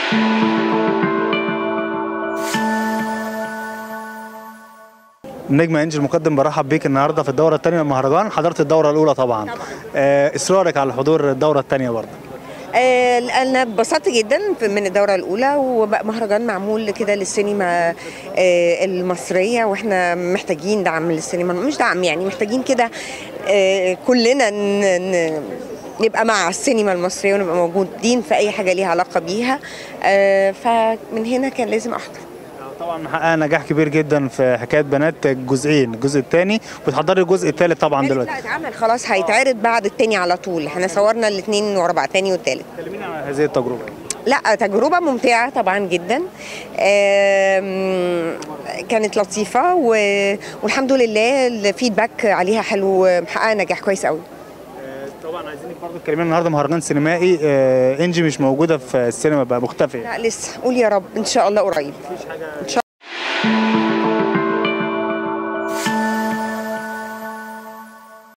النجمة انجي المقدم برحب بيك النهارده في الدورة الثانية من المهرجان حضرت الدورة الأولى طبعا طبعاً. آه، إصرارك على حضور الدورة الثانية برضه آه، انا اتبسطت جدا في- من الدوره الاولى وبقى مهرجان معمول كده للسينما آه، المصريه واحنا محتاجين دعم للسينما مش دعم يعني محتاجين كده آه، كلنا ن- ن- نبقى مع السينما المصريه ونبقى موجودين في اي حاجه ليها علاقه بيها آه، فمن هنا كان لازم احضر طبعا محققة نجاح كبير جدا في حكاية بنات جزئين الجزء الثاني وبتحضري الجزء الثالث طبعا دلوقتي لا اتعمل خلاص هيتعرض بعد التاني على طول احنا صورنا الاثنين ورا بعض تاني والتالت كلميني عن هذه التجربة لا تجربة ممتعة طبعا جدا آم، كانت لطيفة و- والحمد لله الفيدباك عليها حلو محققة نجاح كويس قوي طبعا عايزينك برضه تكلمينا النهارده مهرجان سينمائي آه، انجي مش موجودة في السينما بقى مختفية لا لسه قول يا رب ان شاء الله قريب ان شاء